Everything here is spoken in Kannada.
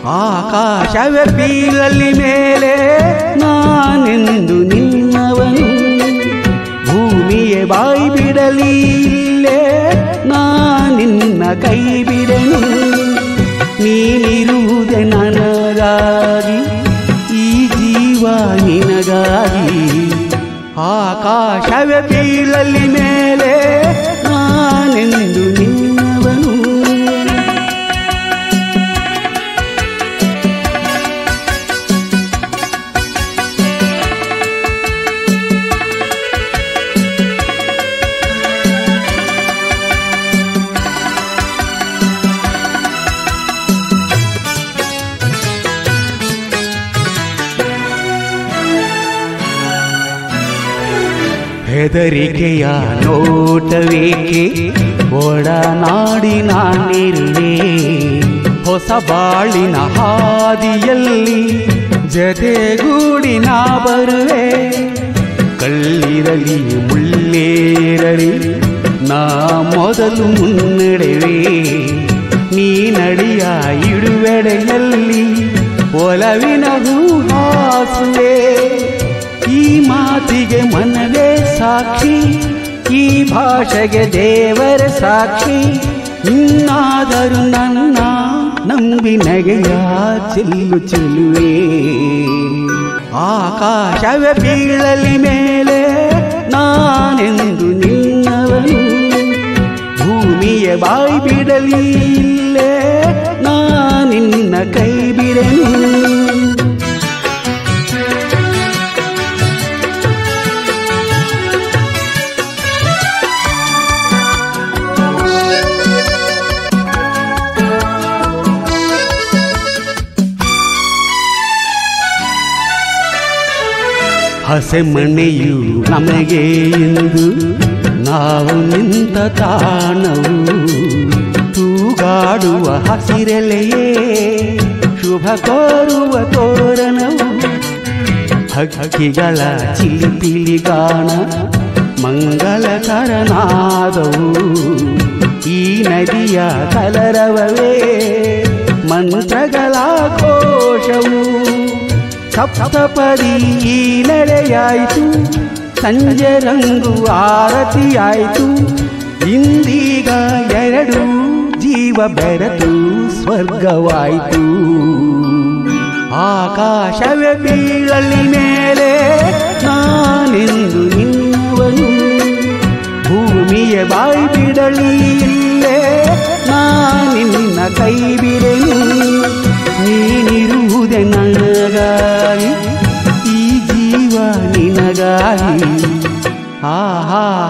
ಆಕಾಶವೇ ಬೀಳಲಿ ಮೇಲೆ ನಾನೆಂದು ನಿನ್ನವನು ಭೂಮಿಯೇ ಬಾಯಿ ಬಿಡಲಿ ಇಲ್ಲೇ ನಾನಿನ್ನ ಕೈ ಬಿಡೆನು ನೀನಿರುವುದೇ ನನಗಾಗಿ ಈ ಜೀವ ನಿನಗಾಗಿ ಆಕಾಶವೇ ಬೀಳಲಿ ಮೇಲೆ ನಾನೆಂದು ನಿನ್ನವನು ಹೆದರಿಕೆಯ ನೋಟವೇಕೆ ಒಡನಾಡಿ ನಾನಿರುವೆ ಹೊಸ ಬಾಳಿನ ಹಾದಿಯಲ್ಲಿ ಜತೆಗೂಡಿ ನಾ ಬರುವೆ ಕಳ್ಳಿರಲಿ ಮುಳ್ಳೇರಲಿ ನಾ ಮೊದಲು ಮುನ್ನಡೆವೆ ನೀ ನಡಿಯ ಇಡುವೆಡೆಯಲ್ಲಿ ಒಲವಿನ ಹೂಹಾಸುವೆ ಈ ಮಾತಿಗೆ ಮನವೇ ಸಾಕ್ಷಿ ಈ ಭಾಷೆಗೆ ದೇವರ ಸಾಕ್ಷಿ ಇನ್ನಾದರೂ ನನ್ನ ನಂಬಿ ನಗೆಯ ಚೆಲ್ಲು ಚೆಲುವೆ ಆಕಾಶವೇ ಬೀಳಲಿ ಮೇಲೆ ನಾನೆಂದು ನಿನ್ನವನು ಭೂಮಿಯ ಬಾಯಿ ಬಿಡಲಿ ಇಲ್ಲೇ ನಾನಿನ್ನ ಕೈ ಬಿಡೆನು ಹಸೆಮಣೆಯು ನಮಗೆ ಎಂದು ನಾವು ನಿಂತ ತಾಣವು ತೂಗಾಡುವ ಹಸಿರೆಲೆಯೇ ಶುಭ ಕೋರುವ ತೋರಣವು ಹಕ್ಕಿಗಳ ಚಿಲಿಪಿಲಿಗಾಣ ಮಂಗಲಕರನಾದವು ಈ ನದಿಯ ಕಲರವವೇ ಮಂತ್ರಗಳ ಘೋಷವು ಸಪ್ತಪದಿ ಈ ನಡೆಯಾಯಿತು ಸಂಜೆ ರಂಗು ಆರತಿಯಾಯಿತು ಇಂದೀಗ ಎರಡು ಜೀವ ಬೆರೆತು ಸ್ವರ್ಗವಾಯಿತು ಆಕಾಶವೇ ಬೀಳಲಿ ಮೇಲೆ ನಾನೆಂದು ನಿನ್ನವನು ಭೂಮಿಯ ಬಾಯಿ ಬಿಡಲಿ ಇಲ್ಲೇ ನಾನಿನ್ನ ಕೈ ಬಿಡೆನು ನೀನಿರುವುದೇ ನನಗಾಗಿ ಈ ಜೀವ ನಿನಗಾಗಿ ಆಹಾ